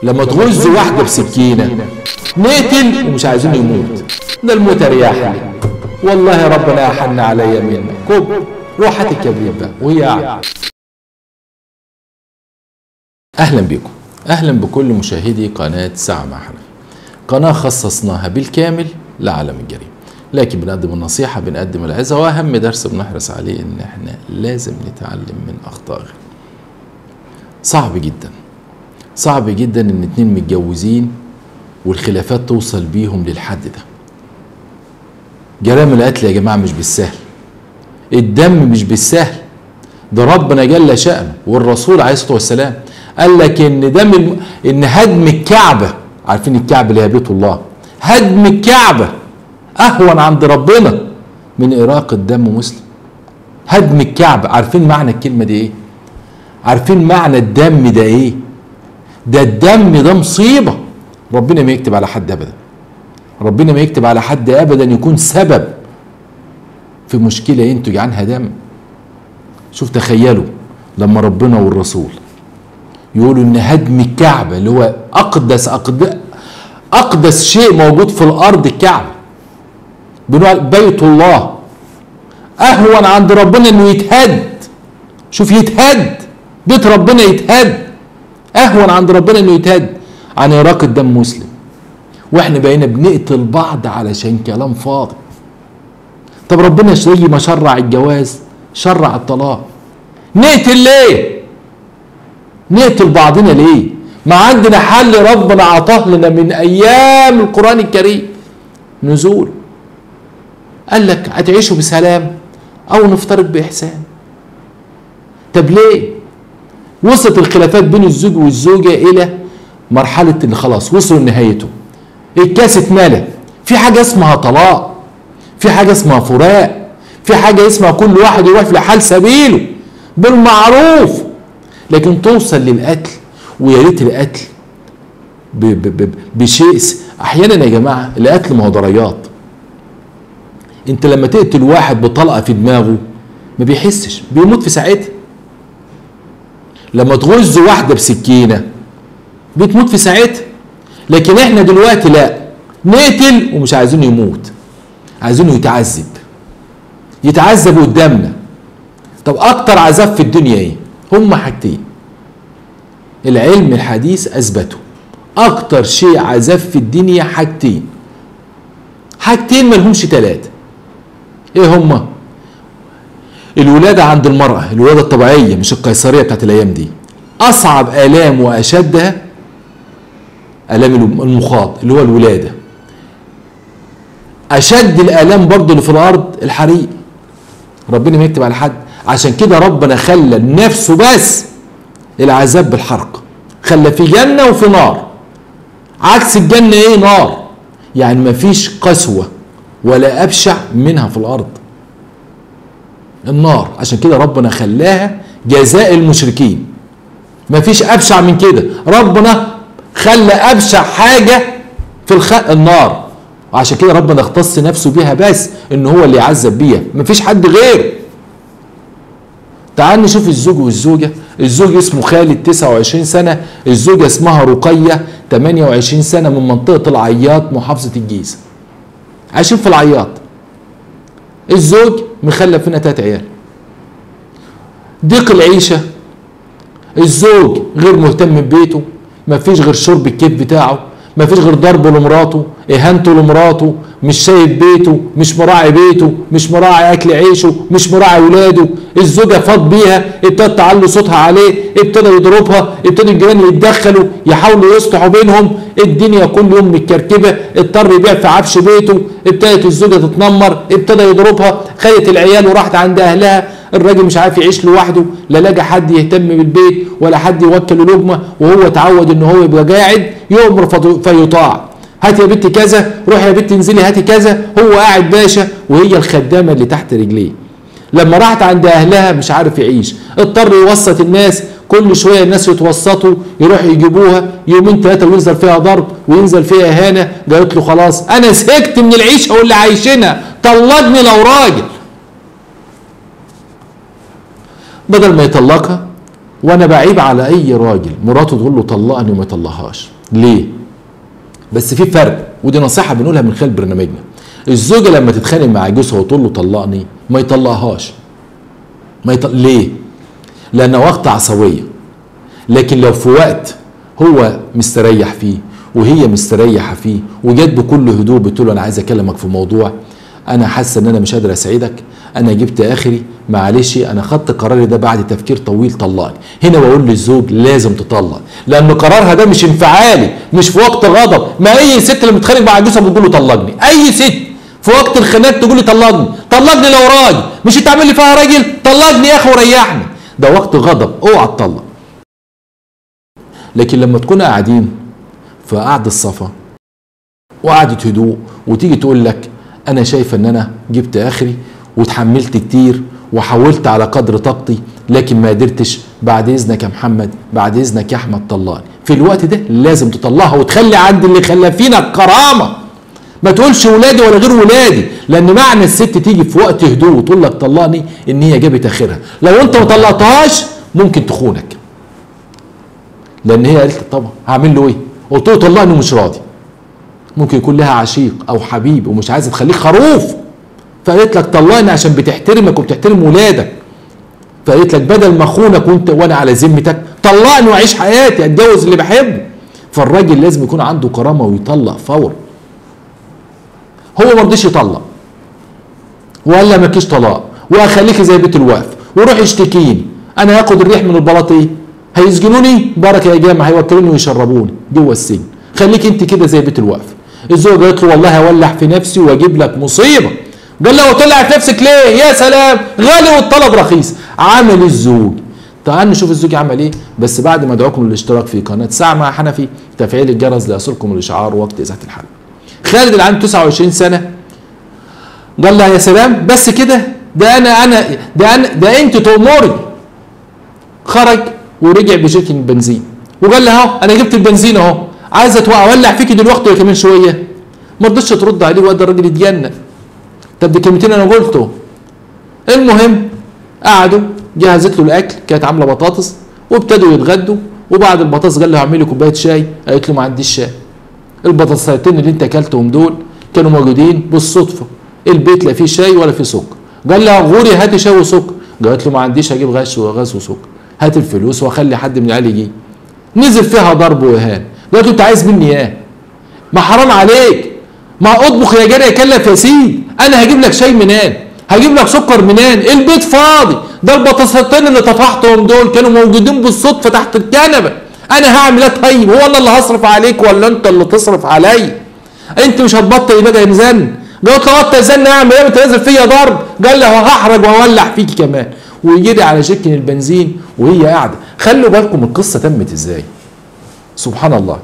لما تغز واحدة بسكينة نقتل ومش عايزين يموت ده الموت اريح لي والله ربنا احن عليا منك كب روح هات الكبريت بقى وهي قاعدة اهلا بكم اهلا بكل مشاهدي قناة ساعة مع حنفي قناة خصصناها بالكامل لعالم الجريمة لكن بنقدم النصيحة بنقدم العظة واهم درس بنحرص عليه ان احنا لازم نتعلم من اخطاء غيرنا صعب جدا صعب جدا ان اتنين متجوزين والخلافات توصل بيهم للحد ده جرائم القتل يا جماعة مش بالسهل الدم مش بالسهل ده ربنا جل شأنه والرسول عليه الصلاة والسلام قال لك ان دم الم... ان هدم الكعبة عارفين الكعبة اللي هي بيت الله هدم الكعبة اهون عند ربنا من اراق الدم مسلم هدم الكعبة عارفين معنى الكلمة دي ايه عارفين معنى الدم ده ايه ده الدم ده مصيبة ربنا ما يكتب على حد ابدا ربنا ما يكتب على حد ابدا يكون سبب في مشكلة ينتج عنها دم شوف تخيلوا لما ربنا والرسول يقولوا ان هدم الكعبة اللي هو اقدس أقدس, اقدس شيء موجود في الارض الكعبة بنوع بيت الله اهون عند ربنا انه يتهد شوف يتهد بيت ربنا يتهد اهون عند ربنا انه يتهد عن اراق الدم مسلم واحنا بقينا بنقتل بعض علشان كلام فاضي طب ربنا زي ما شرع الجواز شرع الطلاق نقتل ليه نقتل بعضنا ليه ما عندنا حل ربنا عطاه لنا من ايام القران الكريم نزول قال لك هتعيشوا بسلام او نفترق باحسان طب ليه وصلت الخلافات بين الزوج والزوجه الى مرحله اللي خلاص وصلوا لنهايته الكاس اتملى في حاجه اسمها طلاق في حاجه اسمها فراق في حاجه اسمها كل واحد يروح في لحال سبيله بالمعروف لكن توصل للقتل ويا ريت القتل ب- ب- ب- بشيء س- احيانا يا جماعه القتل ما هو ضريات انت لما تقتل واحد بطلقه في دماغه ما بيحسش بيموت في ساعتها لما تغز واحده بسكينه بتموت في ساعتها لكن احنا دلوقتي لا نقتل ومش عايزينه يموت عايزينه يتعذب يتعذب قدامنا طب اكتر عذاب في الدنيا ايه هما حاجتين العلم الحديث اثبته اكتر شيء عذاب في الدنيا حاجتين حاجتين ملهمش ثلاثه ايه هما الولادة عند المرأة الولادة الطبيعية مش القيصرية بتاعت الأيام دي أصعب آلام وأشدها آلام المخاض اللي هو الولادة أشد الآلام برضه اللي في الأرض الحريق ربنا ما يكتب على حد عشان كده ربنا خلى نفسه بس العذاب بالحرق خلى في جنة وفي نار عكس الجنة ايه نار يعني مفيش قسوة ولا أبشع منها في الأرض النار عشان كده ربنا خلاها جزاء المشركين مفيش أبشع من كده ربنا خلى أبشع حاجة في الخلق النار وعشان كده ربنا اختص نفسه بيها بس ان هو اللي يعذب بيها مفيش حد غيره تعال نشوف الزوج والزوجة الزوج اسمه خالد 29 سنة الزوجة اسمها رقية 28 سنة من منطقة العياط محافظة الجيزة عايشين في العياط الزوج مخلف هنا تلات عيال ضيق العيشة الزوج غير مهتم ببيته مفيش غير شرب الكيف بتاعه مفيش غير ضربه لمراته اهانته لمراته مش شايف بيته مش مراعي بيته مش مراعي اكل عيشه مش مراعي اولاده الزوجه فاض بيها ابتدت تعلي صوتها عليه ابتدى يضربها ابتدوا الجيران يتدخلوا يحاولوا يصلحوا بينهم الدنيا كل يوم متكركبه اضطر يبيع في عفش بيته ابتدت الزوجه تتنمر ابتدى يضربها خدت العيال وراحت عند اهلها الراجل مش عارف يعيش لوحده لا لقى حد يهتم بالبيت ولا حد يوكله لقمه وهو اتعود ان هو يبقى قاعد يؤمر فت- فيطاع هات يا بنتي كذا روح يا بنتي انزلي هاتي كذا هو قاعد باشا وهي الخدامه اللي تحت رجليه لما راحت عند اهلها مش عارف يعيش اضطر يوسط الناس كل شويه الناس يتوسطوا يروحوا يجيبوها يومين ثلاثه وينزل فيها ضرب وينزل فيها اهانه قالت له خلاص انا زهقت من العيشه واللي عايشينها طلقني لو راجل بدل ما يطلقها وانا بعيب على اي راجل مراته تقول له طلقني وما يطلقهاش ليه بس في فرق ودي نصيحه بنقولها من خلال برنامجنا الزوجه لما تتخانق مع جوزها وتقول له طلقني ما يطلقهاش ما يطلق ليه لان وقت عصبيه لكن لو في وقت هو مستريح فيه وهي مستريحه فيه وجت بكل هدوء بتقول له انا عايز اكلمك في موضوع انا حاسه ان انا مش قادر اساعدك انا جبت اخري معلش انا خدت قراري ده بعد تفكير طويل طلقني هنا بقول للزوج لازم تطلق لان قرارها ده مش انفعالي مش في وقت غضب ما اي ست لما تتخانق مع جوزها بتقول له طلقني اي ست في وقت الخناق تقول لي طلقني طلقني لو راجل مش تعمل لي فيها راجل طلقني يا اخي وريحني ده وقت غضب اوعى تطلق لكن لما تكونوا قاعدين في قعده الصفا وقعده هدوء وتيجي تقول لك انا شايفه ان انا جبت اخري وتحملت كتير وحاولت على قدر طاقتي لكن ما قدرتش بعد اذنك يا محمد بعد اذنك يا احمد طلقني في الوقت ده لازم تطلعها وتخلي عند اللي خلى فينا الكرامه ما تقولش ولادي ولا غير ولادي لان معنى الست تيجي في وقت هدوء وتقول لك طلقني ان هي جابت اخرها لو انت ما طلقتهاش ممكن تخونك لان هي قالت طبعا هعمل له ايه قلت له طلقني ومش راضي ممكن يكون لها عشيق او حبيب ومش عايزه تخليك خروف فقالت لك طلقني عشان بتحترمك وبتحترم ولادك فقالت لك بدل ما اخونك وانت وانا على ذمتك طلقني واعيش حياتي اتجوز اللي بحبه فالراجل لازم يكون عنده كرامه ويطلق فورا هو ما رضيش يطلق وقال لها مالكيش طلاق واخليكي زي بيت الوقف وروح اشتكيني انا هاخد الريح من البلاط ايه هيسجنوني بركه يا جامع هيوكلوني ويشربوني جوه السجن خليك انت كده زي بيت الوقف الزوجه قالت له والله هولع في نفسي واجيب لك مصيبه قال له وطلع في نفسك ليه يا سلام غالي والطلب رخيص عمل الزوج تعال نشوف الزوج عمل ايه بس بعد ما ادعوكم للاشتراك في قناه ساعه مع حنفي تفعيل الجرس ليصلكم الاشعار وقت اذاعه الحلقه خالد اللي عنده 29 سنه قال لها يا سلام بس كده ده انا انا ده انا ده انت تؤمري خرج ورجع بجيركن بنزين وقال لها اهو انا جبت البنزين اهو عايزه توقع اولع فيكي دلوقتي ولا كمان شويه ما رضتش ترد عليه وقد الراجل اتجنن طب دي كلمتين انا قلته المهم قعدوا جهزت له الاكل كانت عامله بطاطس وابتدوا يتغدوا وبعد البطاطس قال له اعمل لي كوبايه شاي قالت له ما عنديش شاي البطاطسيتين اللي انت اكلتهم دول كانوا موجودين بالصدفه البيت لا فيه شاي ولا فيه سكر قال لها غوري هاتي شاي وسكر قالت له ما عنديش اجيب غش وغاز وسكر هات الفلوس واخلي حد من العيال يجي نزل فيها ضرب واهان قالت له انت عايز مني ايه ما حرام عليك ما اطبخ يا جاري يكلف يا سيدي انا هجيب لك شاي منين هجيب لك سكر منين البيت فاضي ده البطاطستين اللي طفحتهم دول كانوا موجودين بالصدفه تحت الكنبه انا هعمل ايه طيب هو انا اللي هصرف عليك ولا انت اللي تصرف عليا انت مش هتبطل يبقى ينزل قلت له بطل زن اعمل ايه انت نازل فيا ضرب قال لي هحرج وهولع فيكي كمان ويجري على شكن البنزين وهي قاعده خلوا بالكم القصه تمت ازاي سبحان الله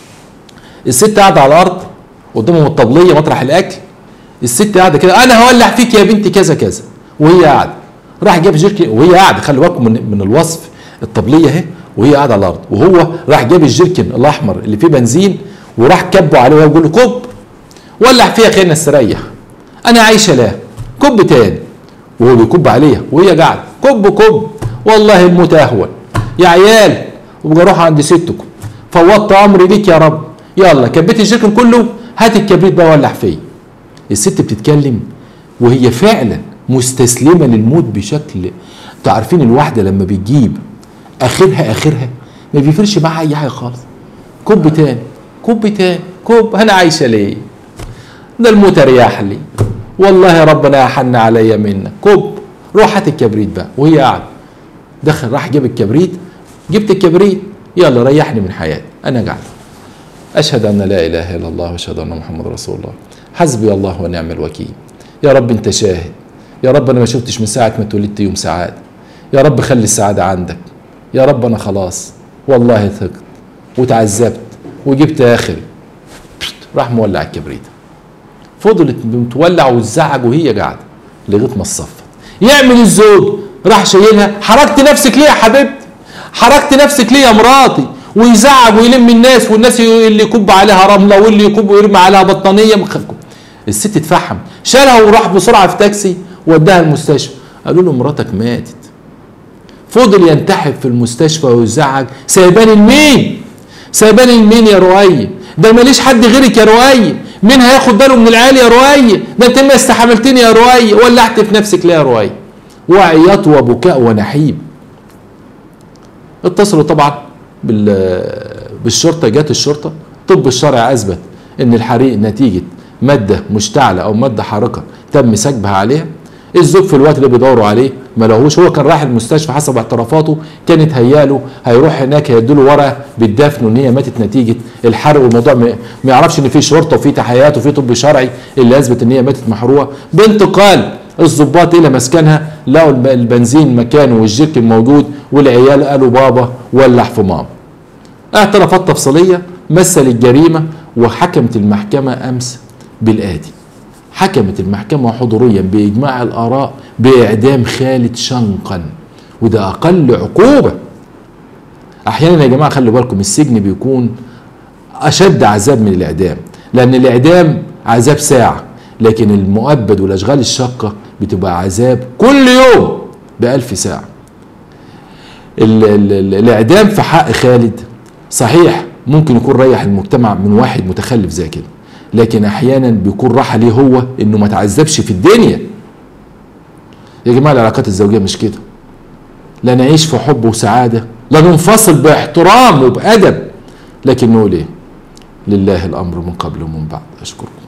الست قاعده على الارض قدامهم الطبليه مطرح الاكل الست قاعده كده انا هولع فيك يا بنتي كذا كذا وهي قاعده راح جاب جيركن وهي قاعده خلوا بالكم من, من الوصف الطبليه اهي وهي قاعده على الارض وهو راح جاب الجيركن الاحمر اللي فيه بنزين وراح كبه عليه وهو بيقول له كب ولع فيها خلينا نستريح انا عايشه لا كب تاني وهو بيكب عليها وهي قاعده كب كب والله الموت اهون يا عيال وبقى اروح عند ستكم فوضت امري ليك يا رب يلا كبيت الجيركن كله هات الكبريت بقى ولع فيا الست بتتكلم وهي فعلا مستسلمه للموت بشكل انتوا عارفين الواحده لما بتجيب اخرها اخرها ما بيفرش معاها اي حاجه خالص كب تاني كب تاني كب انا عايشه ليه ده الموت اريح لي والله يا ربنا احن عليا منك كب روح هات الكبريت بقى وهي قاعده دخل راح جاب الكبريت جبت الكبريت يلا ريحني من حياتي انا قاعد اشهد ان لا اله الا الله واشهد ان محمد رسول الله حسبي الله ونعم الوكيل يا رب انت شاهد يا رب انا ما شفتش من ساعه ما اتولدت يوم سعاده يا رب خلي السعاده عندك يا رب انا خلاص والله ثقت وتعذبت وجبت اخري راح مولع الكبريت فضلت متولع وتزعج وهي قاعده لغايه ما اتصفت يعمل الزوج راح شايلها حركت نفسك ليه يا حبيبتي حركت نفسك ليه يا مراتي ويزعج ويلم الناس والناس اللي يكب عليها رمله واللي يكب ويرمي عليها بطانيه مخفكم الست اتفحم شالها وراح بسرعه في تاكسي وداها المستشفى قالوا له مراتك ماتت فضل ينتحب في المستشفى ويزعج سايباني لمين سايباني لمين يا رؤية ده ماليش حد غيرك يا رؤية مين هياخد باله من العيال يا رؤية ده انت ما استحملتني يا رؤية ولعت في نفسك ليه يا رؤية وعياط وبكاء ونحيب اتصلوا طبعا بال بالشرطه جت الشرطه طب الشرع اثبت ان الحريق نتيجه ماده مشتعله او ماده حارقه تم سكبها عليها الزوج في الوقت اللي بيدوروا عليه ما لقوهوش هو كان رايح المستشفى حسب اعترافاته كانت هياله هيروح هناك هيدوا له ورقه بالدفن وان هي ماتت نتيجه الحرق والموضوع ما ما يعرفش ان في شرطه وفي تحيات وفي طب شرعي اللي اثبت ان هي ماتت محروقه بانتقال الضباط الى مسكنها لقوا الب- البنزين مكانه والجيركن موجود والعيال قالوا بابا ولع في ماما اعترافات تفصيليه مثل الجريمه وحكمت المحكمه امس بالاتي حكمت المحكمه حضوريا باجماع الاراء باعدام خالد شنقا وده اقل عقوبه احيانا يا جماعه خلوا بالكم السجن بيكون اشد عذاب من الاعدام لان الاعدام عذاب ساعه لكن المؤبد والاشغال الشاقه بتبقى عذاب كل يوم بألف ساعه ال ال ال الاعدام في حق خالد صحيح ممكن يكون ريح المجتمع من واحد متخلف زي كده لكن احيانا بيكون راحه ليه هو انه ما تعذبش في الدنيا يا جماعه العلاقات الزوجيه مش كده لا نعيش في حب وسعاده لا ننفصل باحترام وبادب لكن نقول ايه لله الامر من قبل ومن بعد اشكركم